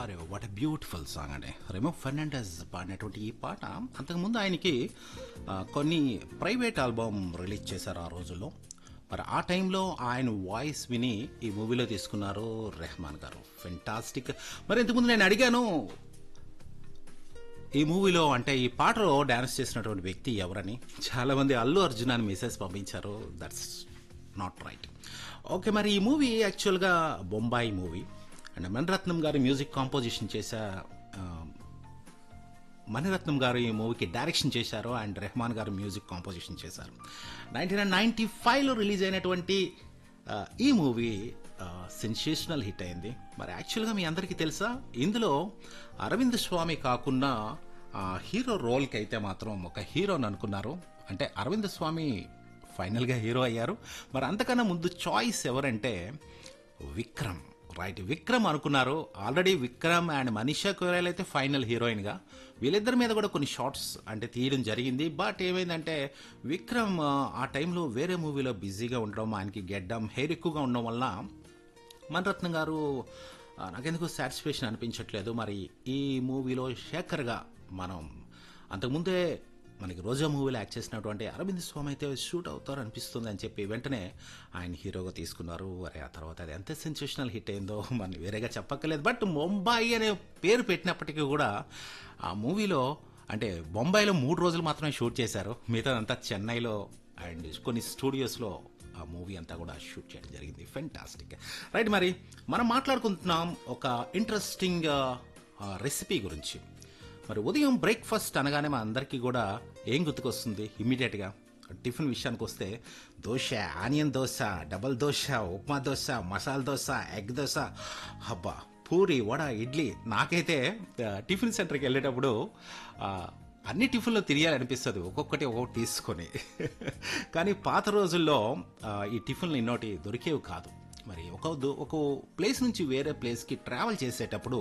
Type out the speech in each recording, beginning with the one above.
అరే what a beautiful song అండి Remo Fernandes పాడినటువంటి ఈ పాట అంతకుముందు ఆయనకి ఆ, కొన్ని ప్రైవేట్ ఆల్బమ్ రిలీజ్ చేశారు ఆ రోజుల్లో మరి ఆ టైంలో ఆయన వాయిస్ విని ఈ మూవీలో తీసుకున్నారు రెహమాన్ గారు ఫెంటాస్టిక్ మరి ఇంతకుముందు నేను అడిగాను ఈ మూవీలో అంటే ఈ పాటలో డాన్స్ చేసినటువంటి వ్యక్తి ఎవరని చాలా మంది అల్లు అర్జున్ అని మెసేజ్ పంపించారు దట్స్ నాట్ రైట్ ఓకే మరి ఈ మూవీ యాక్చువల్గా బొంబాయి మూవీ అండ్ మణిరత్నం గారి మ్యూజిక్ కాంపోజిషన్ చేసా ఆ, మణిరత్నం గారు ఈ మూవీకి డైరెక్షన్ చేశారు అండ్ రెహమాన్ గారు మ్యూజిక్ కాంపోజిషన్ చేశారు నైన్టీన్ నైన్టీ ఫైవ్లో రిలీజ్ అయినటువంటి ఆ, ఈ మూవీ సెన్సేషనల్ హిట్ అయింది మరి యాక్చువల్గా మీ అందరికీ తెలుసా ఇందులో అరవింద్ స్వామి కాకుండా ఆ, హీరో రోల్కి అయితే మాత్రం ఒక హీరోని అనుకున్నారు అంటే అరవింద్ స్వామి ఫైనల్గా హీరో అయ్యారు మరి అంతకన్నా ముందు చాయిస్ ఎవరంటే విక్రమ్ రైట్ విక్రమ్ అనుకున్నారు ఆల్రెడీ విక్రమ్ అండ్ మనీషా కొరైల్ అయితే ఫైనల్ హీరోయిన్గా వీళ్ళిద్దరి మీద కూడా కొన్ని షార్ట్స్ అంటే తీయడం జరిగింది బట్ ఏమైందంటే విక్రమ్ ఆ, ఆ టైంలో వేరే మూవీలో బిజీగా ఉండడం ఆయనకి గెడ్డం హెయిర్ ఎక్కువగా ఉండడం వల్ల మణరత్నం గారు ఆ, నాకెందుకు సాటిస్ఫాక్షన్ అనిపించట్లేదు మరి ఈ మూవీలో శేఖర్గా మనం అంతకుముందే మనకి రోజా మూవీలో యాక్ట్ చేసినటువంటి అరవింద్ స్వామి అయితే షూట్ అవుతారు అనిపిస్తుంది అని చెప్పి వెంటనే ఆయన హీరోగా తీసుకున్నారు మరి ఆ తర్వాత అది ఎంత సెన్సేషనల్ హిట్ అయిందో మనం వేరేగా చెప్పక్కర్లేదు బట్ ముంబాయి అనే పేరు పెట్టినప్పటికీ కూడా ఆ మూవీలో అంటే బొంబాయిలో మూడు రోజులు మాత్రమే షూట్ చేశారు మిగతాదంతా చెన్నైలో అండ్ కొన్ని స్టూడియోస్లో ఆ మూవీ అంతా కూడా షూట్ చేయడం జరిగింది ఫెంటాస్టిక్ రైట్ మరి మనం మాట్లాడుకుంటున్నాం ఒక ఇంట్రెస్టింగ్ రెసిపీ గురించి మరి ఉదయం బ్రేక్ఫాస్ట్ అనగానే మా అందరికీ కూడా ఏం గుర్తుకొస్తుంది ఇమ్మీడియట్గా టిఫిన్ విషయానికి వస్తే dosa onion dosa double dosa upma dosa masala dosa egg dosa హబ్బా పూరి వడ ఇడ్లీ నాకైతే ఆ, టిఫిన్ సెంటర్కి వెళ్ళేటప్పుడు ఆ, అన్ని టిఫిన్లో తిరియాలనిపిస్తుంది ఒక్కొక్కటి ఒక్కొక్కటి తీసుకొని కానీ పాత రోజుల్లో ఆ, ఈ టిఫిన్లు ఇన్నోటి దొరికేవి కాదు మరి ఒక దో- ఒక ప్లేస్ నుంచి వేరే ప్లేస్కి ట్రావెల్ చేసేటప్పుడు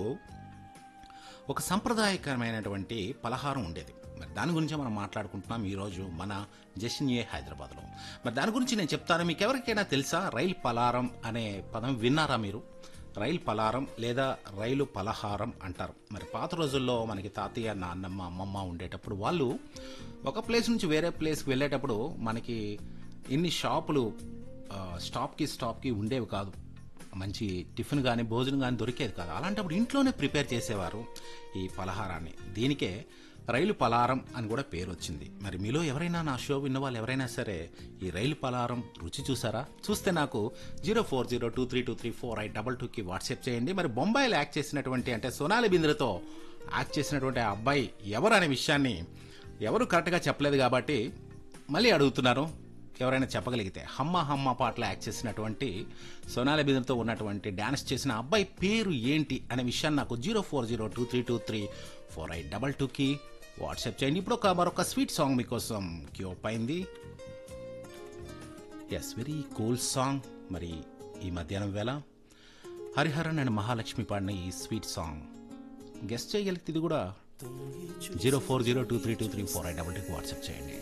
ఒక సంప్రదాయకరమైనటువంటి పలహారం ఉండేది మరి దాని గురించి మనం మాట్లాడుకుంటున్నాం ఈరోజు మన జషన్ ఏ హైదరాబాద్లో మరి దాని గురించి నేను చెప్తాను మీకు ఎవరికైనా తెలుసా రైల్ పలారం అనే పదం విన్నారా మీరు రైలు పలారం లేదా రైలు పలహారం అంటారు మరి పాత రోజుల్లో మనకి తాతయ్య నాన్నమ్మ అమ్మమ్మ ఉండేటప్పుడు వాళ్ళు ఒక ప్లేస్ నుంచి వేరే ప్లేస్కి వెళ్ళేటప్పుడు మనకి ఇన్ని షాపులు ఆ, స్టాప్కి స్టాప్కి ఉండేవి కాదు మంచి టిఫిన్ కానీ భోజనం కానీ దొరికేది కాదు అలాంటప్పుడు ఇంట్లోనే ప్రిపేర్ చేసేవారు ఈ పలహారాన్ని దీనికే రైలు పలారం అని కూడా పేరు వచ్చింది మరి మీలో ఎవరైనా నా షో విన్న వాళ్ళు ఎవరైనా సరే ఈ రైలు పలారం రుచి చూసారా చూస్తే నాకు zero four zero two three two three four eight double టూకి వాట్సాప్ చేయండి మరి బొంబాయిలో యాక్ట్ చేసినటువంటి అంటే సోనాలి బింద్రతో యాక్ట్ చేసినటువంటి ఆ అబ్బాయి ఎవరు అనే విషయాన్ని ఎవరు కరెక్ట్గా చెప్పలేదు కాబట్టి మళ్ళీ అడుగుతున్నారు ఎవరైనా చెప్పగలిగితే హమ్మ హమ్మ పాటలో యాక్ట్ చేసినటువంటి సోనాలి బింద్రతో ఉన్నటువంటి డాన్స్ చేసిన అబ్బాయి పేరు ఏంటి అనే విషయాన్ని నాకు zero four zero two three two three four eight double టూకి వాట్సాప్ చేయండి ఇప్పుడు ఒక మరొక స్వీట్ సాంగ్ మీకోసం క్యూప్ అయింది ఎస్ వెరీ కూల్ సాంగ్ మరి ఈ మధ్యాహ్నం వేళ హరిహరన్ అండ్ మహాలక్ష్మి పాడిన ఈ స్వీట్ సాంగ్ గెస్ట్ చేయగలిగితే ఇది కూడా zero four zero two three two three four eight double టూకి వాట్సాప్ చేయండి